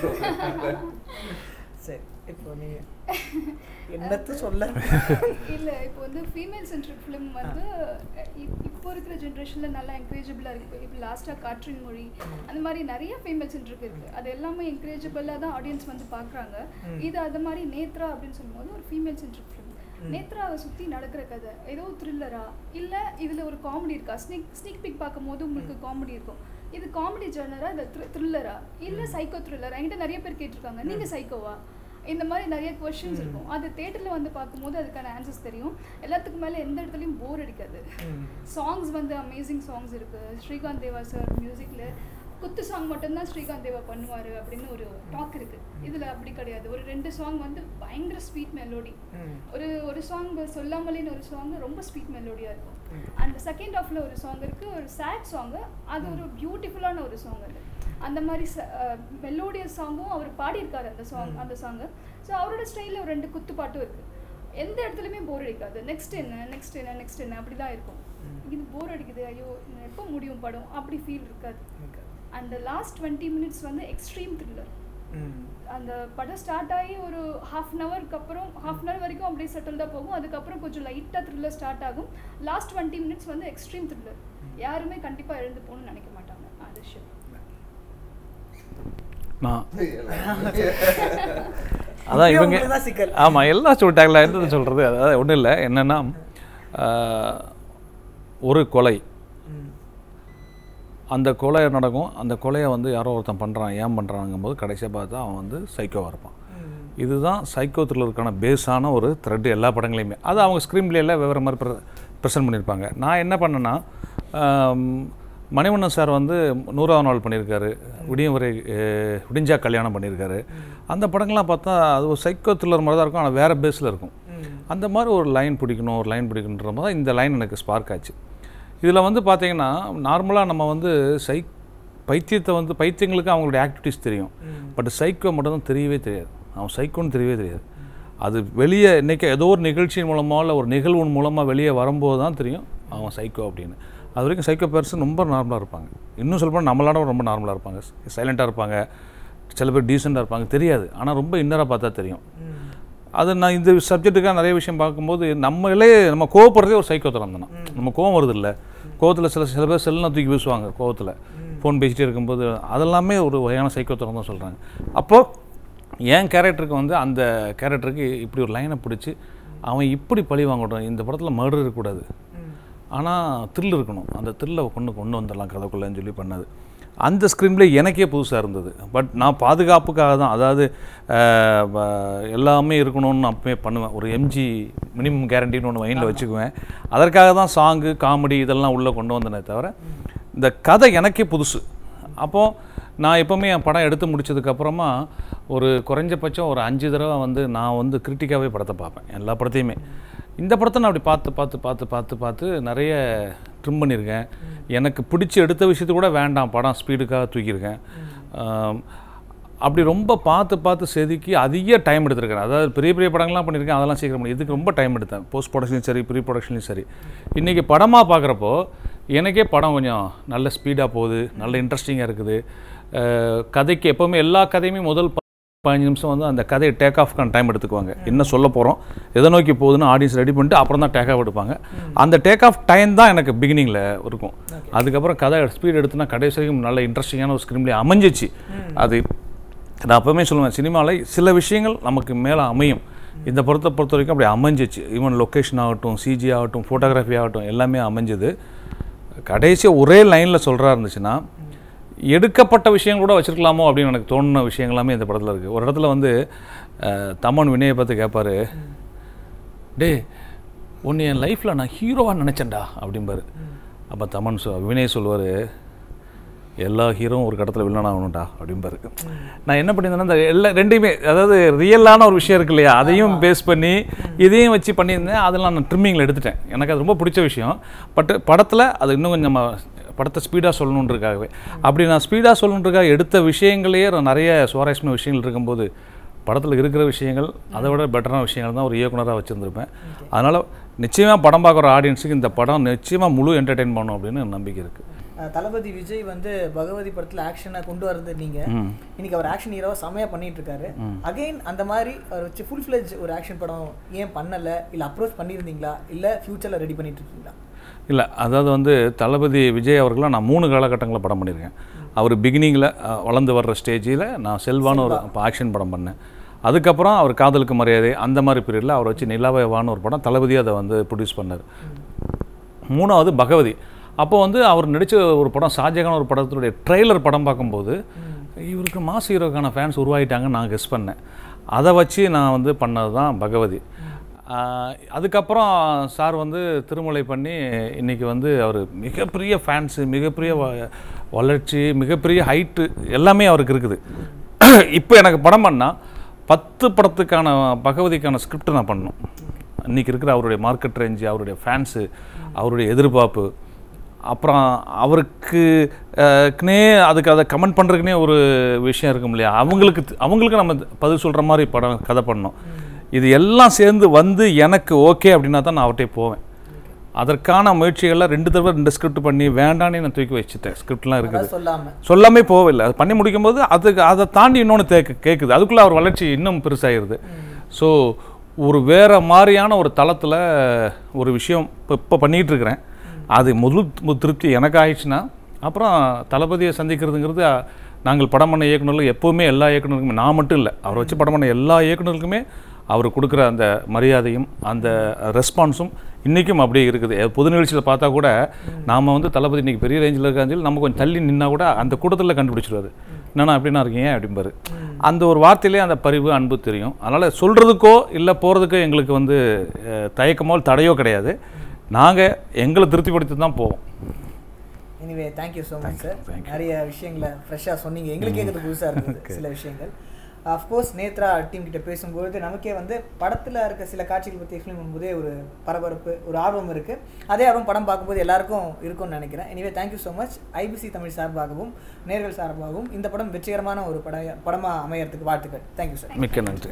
சரி இப்போ நீங்க என்னத்த சொல்ல இல்ல இப்போ வந்து ஃபீமேல் சென்ட்ரிக் ஃபிலிம் வந்து இப்- இப்போ இருக்கிற ஜென்ரேஷன்ல நல்லா என்கரேஜபிளா இருக்கு இப்போ லாஸ்டா காற்றின் மொழி அந்த மாதிரி நிறைய ஃபீமேல் சென்ட்ரிக் இருக்கு அது எல்லாமே என்கரேஜபிளா தான் ஆடியன்ஸ் வந்து பாக்குறாங்க ம். இது அது மாதிரி நேத்ரா அப்படின்னு சொல்லும்போது ஒரு ஃபீமேல் சென்ட்ரிக் ஃபிலிம் நேத்ராவை சுத்தி நடக்கிற கதை ஏதோ த்ரில்லரா இல்ல இதுல ஒரு காமெடி இருக்கா ஸ்னீக் ஸ்னீக் பிக் பார்க்கும்போது உங்களுக்கு காமெடி இருக்கும் இது காமெடி ஜர்னரா இது த்ரில்லரா இல்ல சைக்கோ த்ரில்லரா என்கிட்ட நிறைய பேர் கேட்டிருக்காங்க நீங்க சைக்கோவா இந்த மாதிரி நிறைய கொஸ்டின்ஸ் இருக்கும் அது தேட்டரில் வந்து பார்க்கும்போது அதுக்கான ஆன்சர்ஸ் தெரியும் எல்லாத்துக்கும் மேலே எந்த இடத்துலையும் போர் அடிக்காது ம். சாங்ஸ் வந்து அமேசிங் சாங்ஸ் இருக்கு ஸ்ரீகாந்த் தேவா சார் மியூசிக்கில் குத்து சாங் மட்டும்தான் ஸ்ரீகாந்த் தேவா பண்ணுவார் அப்படின்னு ஒரு டாக் இருக்கு இதில் அப்படி கிடையாது ஒரு ரெண்டு சாங் வந்து பயங்கர ஸ்வீட் மெலோடி ம். ஒரு ஒரு சாங் சொல்லாமலேன்னு ஒரு சாங் ரொம்ப ஸ்வீட் மெலோடியாக இருக்கும் அண்ட் செகண்ட் ஹாஃப்ல ஒரு சாங் இருக்கு ஒரு சேட் சாங் அது ஒரு பியூட்டிஃபுல்லான ஒரு சாங் அது அந்த மாதிரி மெலோடியஸ் சாங்கும் அவர் பாடியிருக்காரு அந்த சாங் அந்த சாங்கை ஸோ அவரோட ஸ்டைலில் ஒரு ரெண்டு குத்து பாட்டும் இருக்கு எந்த இடத்துலையுமே போர் அடிக்காது நெக்ஸ்ட் என்ன நெக்ஸ்ட் என்ன நெக்ஸ்ட் என்ன அப்படி தான் இருக்கும் இது போர் அடிக்குது ஐயோ இன்னும் எப்போ முடியும் படம் அப்படி ஃபீல் இருக்காது Okay. And last twenty minutes வந்து எக்ஸ்ட்ரீம் த்ரில்லர் ம். அந்த படம் ஸ்டார்ட் ஆகி ஒரு ஹாஃப் அன் ஹவருக்கு அப்புறம் ஹாஃப் அன் ஹவர் வரைக்கும் அப்படியே செட்டில் தான் போகும் அதுக்கப்புறம் கொஞ்சம் லைட்டாக த்ரில்லர் ஸ்டார்ட் ஆகும் லாஸ்ட் டுவெண்ட்டி மினிட்ஸ் வந்து எக்ஸ்ட்ரீம் த்ரில்லர் யாருமே கண்டிப்பாக எழுந்து போகணும்னு நினைக்க மாட்டாங்க அது ஷிப் நான் அதான் இப்பயும் இவங்க உங்களுக்கு தான் சிக்கல். ஆமாம் எல்லாம் சொல்லிட்டாங்களா என்னது சொல்கிறது அதாவது ஒன்றும் இல்லை என்னென்னா ஒரு கொலை ம். அந்த கொலை நடக்கும் அந்த கொலையை வந்து யாரோ ஒருத்தன் பண்ணுறான் ஏன் பண்ணுறாங்கும்போது கடைசியாக பார்த்தா அவன் வந்து சைக்கோவாக இருப்பான் ம். இதுதான் சைக்கோ த்ரில்லருக்கான பேஸான ஒரு த்ரெட் எல்லா படங்களையுமே அது அவங்க ஸ்க்ரீன் பிளேயில் வேறு மாதிரி ப்ரெசென்ட் பண்ணியிருப்பாங்க நான் என்ன பண்ணேன்னா ஆம், மணிவண்ணன் சார் வந்து நூறாவது நாள் பண்ணியிருக்காரு விடியும் வரை அஹ், விடிஞ்சா கல்யாணம் பண்ணியிருக்காரு அந்த படங்கள்லாம் பார்த்தா அது ஒரு சைக்கோ த்ரில்லர் மாதிரி தான் இருக்கும் ஆனால் வேறு பேஸில் இருக்கும் அந்த மாதிரி ஒரு லைன் பிடிக்கணும் ஒரு லைன் பிடிக்கணுன்ற மாதிரி தான் இந்த லைன் எனக்கு ஸ்பார்க் ஆச்சு இதில் வந்து பார்த்தீங்கன்னா நார்மலாக நம்ம வந்து சை பைத்தியத்தை வந்து பைத்தியங்களுக்கு அவங்களுடைய ஆக்டிவிட்டீஸ் தெரியும் பட் சைக்கோ மட்டும் தான் தெரியவே தெரியாது அவன் சைக்கோன்னு தெரியவே தெரியாது அது வெளியே இன்றைக்கி ஏதோ ஒரு நிகழ்ச்சியின் மூலமாக இல்லை ஒரு நிகழ்வின் மூலமாக வெளியே வரும்போது தான் தெரியும் அவன் சைக்கோ அப்படின்னு அது வரைக்கும் சைக்கோ பர்சன் ரொம்ப நார்மலாக இருப்பாங்க இன்னும் சொல்லப்போனால் நம்மளோட ரொம்ப நார்மலாக இருப்பாங்க சைலண்ட்டாக இருப்பாங்க சில பேர் டீசெண்டாக இருப்பாங்க தெரியாது ஆனால் ரொம்ப இன்னராக பார்த்தா தெரியும் அது நான் இந்த சப்ஜெக்ட்டுக்காக நிறைய விஷயம் பார்க்கும்போது நம்மளே நம்ம கோவப்படுறதே ஒரு சைக்கோத்தனம் தானே நம்ம கோவம் வருது இல்லை கோவத்தில் சில சில பேர் செல்லாம் தூக்கி வீசுவாங்க கோவத்தில் ஃபோன் பேசிட்டே இருக்கும்போது அதெல்லாமே ஒரு வகையான சைக்கோத்தனம் தான் சொல்கிறாங்க அப்போது என் கேரக்டருக்கு வந்து அந்த கேரக்டருக்கு இப்படி ஒரு லைனை பிடிச்சி அவன் இப்படி பழி வாங்கட்டும் இந்த படத்தில் மர்டர் இருக்கக்கூடாது ஆனால் த்ரில் இருக்கணும் அந்த த்ரில்லை கொண்டு கொண்டு வந்துடலாம் கதைக்குள்ளேன்னு சொல்லி பண்ணது அந்த ஸ்க்ரீன்ல எனக்கே புதுசாக இருந்தது பட் நான் பாதுகாப்புக்காக தான் அதாவது அஹ், வ- எல்லாமே இருக்கணும்னு அப்பவே பண்ணுவேன் ஒரு எம்ஜி மினிமம் கேரண்டின்னு ஒன்று மைண்டில் வச்சுக்குவேன் அதற்காக தான் சாங்கு காமெடி இதெல்லாம் உள்ளே கொண்டு வந்தனே தவிர இந்த கதை எனக்கே புதுசு அப்போது நான் எப்போவுமே என் படம் எடுத்து முடிச்சதுக்கப்புறமா ஒரு குறைஞ்சபட்சம் ஒரு அஞ்சு தடவை வந்து நான் வந்து கிரிட்டிக்காகவே படத்தை பார்ப்பேன் எல்லா படத்தையுமே இந்த படத்தை நான் அப்படி பார்த்து பார்த்து பார்த்து பார்த்து பார்த்து நிறைய ட்ரிம் பண்ணியிருக்கேன் எனக்கு பிடிச்சி எடுத்த விஷயத்து கூட வேண்டாம் படம் ஸ்பீடுக்காக தூக்கியிருக்கேன் ஆம், அப்படி ரொம்ப பார்த்து பார்த்து செதுக்கி அதிக டைம் எடுத்திருக்கேன் அதாவது பெரிய பெரிய படங்கள்லாம் பண்ணியிருக்கேன் அதெல்லாம் சீக்கிரம் பண்ணி இதுக்கு ரொம்ப டைம் எடுத்தேன் போஸ்ட் ப்ரொடக்ஷன்லையும் சரி ப்ரீ ப்ரொடக்ஷன்லையும் சரி இன்றைக்கி படமாக பார்க்குறப்போ எனக்கே படம் கொஞ்சம் நல்ல ஸ்பீடாக போகுது நல்ல இன்ட்ரெஸ்டிங்காக இருக்குது அஹ், கதைக்கு எப்போவுமே எல்லா கதையுமே முதல் ப- பதினஞ்சு நிமிஷம் வந்து அந்த கதையை டேக் ஆஃப்க்கான டைம் எடுத்துக்குவாங்க என்ன சொல்ல போகிறோம் எதை நோக்கி போகுதுன்னு ஆடியன்ஸ் ரெடி பண்ணிட்டு அப்புறம் தான் டேக் ஆஃப் எடுப்பாங்க அந்த டேக் ஆஃப் டைம் தான் எனக்கு பிகினிங்கில் இருக்கும் அதுக்கப்புறம் கதை ஸ்பீட் எடுத்துனா கடைசி வரைக்கும் நல்ல இன்ட்ரெஸ்டிங்கான ஒரு ஸ்க்ரீன்லேயே அமைஞ்சிச்சு அது நான் அப்போவுமே சொல்லுவேன் சினிமாவில் சில விஷயங்கள் நமக்கு மேலே அமையும் இந்த படத்தை பொறுத்த வரைக்கும் அப்படி அமைஞ்சிச்சு ஈவன் லொக்கேஷன் ஆகட்டும் சிஜி ஆகட்டும் ஃபோட்டோகிராஃபி ஆகட்டும் எல்லாமே அமைஞ்சது கடைசியாக ஒரே லைனில் சொல்கிறா இருந்துச்சுன்னா எடுக்கப்பட்ட விஷயம் கூட வச்சிருக்கலாமோ அப்படின்னு எனக்கு தோணுன விஷயங்கள் எல்லாமே இந்த படத்தில் இருக்குது ஒரு இடத்துல வந்து அஹ், தமன் வினயை பார்த்து கேட்பாரு டே உன்னை என் லைஃப்பில் நான் ஹீரோவாக நினச்சேன்டா அப்படிம்பாரு அப்போ தமன் சொ வினய் சொல்லுவார் எல்லா ஹீரோவும் ஒரு கட்டத்தில் வில்லன் ஆகணும்டா அப்படிம்பாரு நான் என்ன பண்ணியிருந்தேன்னா இந்த எல்லா ரெண்டையுமே அதாவது ரியலான ஒரு விஷயம் இருக்கு இல்லையா அதையும் பேஸ் பண்ணி இதையும் வச்சு பண்ணியிருந்தேன் அதெல்லாம் நான் ட்ரிம்மிங்கில் எடுத்துட்டேன் எனக்கு அது ரொம்ப பிடிச்ச விஷயம் பட் படத்தில் அது இன்னும் கொஞ்சம் நம்ம படத்தை ஸ்பீடாக சொல்லணுன்றதுக்காகவே அப்படி நான் ஸ்பீடாக சொல்லணுன்றதுக்காக எடுத்த விஷயங்களையே நான் நிறைய சுவாரஸ்யமான விஷயங்கள் இருக்கும்போது படத்தில் இருக்கிற விஷயங்கள் அதை விட பெட்டரான விஷயங்கள் தான் ஒரு இயக்குனராக வச்சுருந்துருப்பேன் அதனால் நிச்சயமாக படம் பார்க்குற ஆடியன்ஸுக்கு இந்த படம் நிச்சயமாக முழு என்டர்டெயின் பண்ணும் அப்படின்னு நம்பிக்கை இருக்குது அஹ் தளபதி விஜய் வந்து பகவதி படத்துல ஆக்ஷனை கொண்டு வரது நீங்க ம். இன்னைக்கு அவர் ஆக்ஷன் ஹீரோவா செமையா பண்ணிட்டு இருக்காரு அகைன் அந்த மாதிரி அவர் வச்சு ஃபுல் ஃபிளெஜ் ஒரு ஆக்ஷன் படம் ஏன் பண்ணல இல்ல அப்ரோச் பண்ணியிருந்தீங்களா இல்ல ஃபியூச்சர்ல ரெடி பண்ணிட்டு இருக்கீங்களா இல்லை அதாவது வந்து தளபதி விஜய் அவர்களை நான் மூணு காலகட்டங்களில் படம் பண்ணியிருக்கேன் அவர் பிகினிங்கில் வளர்ந்து வர்ற ஸ்டேஜில் நான் செல்வான்னு ஒரு ஆக்ஷன் படம் பண்ணேன் அதுக்கப்புறம் அவர் காதலுக்கு மரியாதை அந்த மாதிரி பீரியடில் அவர் வச்சு நிலாவைவான்னு ஒரு படம் தளபதி அதை வந்து ப்ரொடியூஸ் பண்ணார் மூணாவது பகவதி அப்போ வந்து அவர் நடித்த ஒரு படம் ஷாஜகான் ஒரு படத்தினுடைய ட்ரெய்லர் படம் பார்க்கும்போது இவருக்கு மாஸ் ஹீரோக்கான ஃபேன்ஸ் உருவாகிட்டாங்கன்னு நான் கெஸ் பண்ணேன் அதை வச்சு நான் வந்து பண்ணது தான் பகவதி ஆஹ் அதுக்கப்புறம் சார் வந்து திருமலை பண்ணி இன்றைக்கி வந்து அவர் மிகப்பெரிய ஃபேன்ஸு மிகப்பெரிய வ- வளர்ச்சி மிகப்பெரிய ஹைட்டு எல்லாமே அவருக்கு இருக்குது இப்போ எனக்கு படம் பண்ணால் பத்து படத்துக்கான பகவதிக்கான ஸ்கிரிப்ட் நான் பண்ணணும் இன்றைக்கி இருக்கிற அவருடைய மார்க்கெட் ரேஞ்சு அவருடைய ஃபேன்ஸு அவருடைய எதிர்பார்ப்பு அப்புறம் அவருக்கு அஹ், க்குனே அதுக்கு அதை கமெண்ட் பண்ணுறதுக்குனே ஒரு விஷயம் இருக்கும் இல்லையா அவங்களுக்கு அவங்களுக்கு நம்ம பதில் சொல்கிற மாதிரி படம் கதை பண்ணணும் இது எல்லாம் சேர்ந்து வந்து எனக்கு ஓகே அப்படின்னா தான் நான் அவர்கிட்டே போவேன் அதற்கான முயற்சிகளில் ரெண்டு தடவை ரெண்டு ஸ்கிரிப்ட் பண்ணி வேண்டான்னு நான் தூக்கி வச்சுட்டேன் ஸ்கிரிப்ட்லாம் இருக்குது அதாவது சொல்லாம சொல்லாமே போகவில்லை அது பண்ணி முடிக்கும்போது அதுக்கு அதை தாண்டி இன்னொன்று தேக்கு கேட்குது அதுக்குள்ளே அவர் வளர்ச்சி இன்னும் பெருசாகிருது ஸோ ஒரு வேறு மாதிரியான ஒரு தளத்தில் ஒரு விஷயம் இப்போ இப்போ பண்ணிகிட்டு இருக்கிறேன் அது முழு மு- திருப்தி எனக்கு ஆயிடுச்சுன்னா அப்புறம் தளபதியை சந்திக்கிறதுங்கிறது அஹ், நாங்கள் படம் பண்ண இயக்குனர்கள் எப்போவுமே எல்லா இயக்குனருக்குமே நான் மட்டும் இல்லை அவரை வச்சு படம் பண்ண எல்லா இயக்குனருக்குமே அவர் கொடுக்குற அந்த மரியாதையும் அந்த ரெஸ்பான்ஸும் இன்றைக்கும் அப்படியே இருக்குது எ- பொது நிகழ்ச்சியில் பார்த்தா கூட நாம் வந்து தளபதி இன்னைக்கு பெரிய ரேஞ்சில் இருக்கான்னு சொல்லி நம்ம கொஞ்சம் தள்ளி நின்னா கூட அந்த கூட்டத்தில் கண்டுபிடிச்சிருவாரு என்னண்ணா அப்படின்னா இருக்கீங்க அப்படிம்பாரு அந்த ஒரு வார்த்தையிலே அந்த பரிவு அன்பு தெரியும் அதனால் சொல்கிறதுக்கோ இல்லை போகிறதுக்கோ எங்களுக்கு வந்து அஹ், தயக்கமோ தடையோ கிடையாது நாங்கள் எங்களை திருப்திப்படுத்தி தான் போவோம் anyway thank you so much sir thank you. நிறைய விஷயங்களை ஃப்ரெஷ்ஷாக சொன்னீங்க எங்களுக்கு கேட்குறது புதுசாக இருந்தது சில விஷயங்கள் அஃப்கோர்ஸ் நேத்ரா டீம் கிட்ட பேசும்பொழுது நமக்கே வந்து படத்தில் இருக்க சில காட்சிகள் பற்றி எக்ஸ்பிளைன் பண்ணும்போதே ஒரு பரபரப்பு ஒரு ஆர்வம் இருக்குது அதே ஆர்வம் படம் பார்க்கும்போது எல்லாருக்கும் இருக்கும்னு நினைக்கிறேன் anyway thank you so much IBC Tamil சார்பாகவும் நேர்கள் சார்பாகவும் இந்த படம் வெற்றிகரமான ஒரு பட படமாக அமையறதுக்கு வாழ்த்துக்கள் தேங்க்யூ சார் மிக்க நன்றி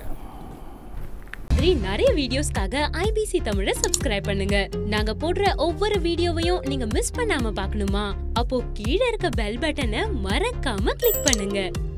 மாதிரி நிறைய வீடியோஸ்க்காக ஐபிசி தமிழை சப்ஸ்கிரைப் பண்ணுங்க நாங்க போடுற ஒவ்வொரு வீடியோவையும் நீங்க மிஸ் பண்ணாம பார்க்கணுமா அப்போ கீழே இருக்க பெல் பட்டனை மறக்காம கிளிக் பண்ணுங்க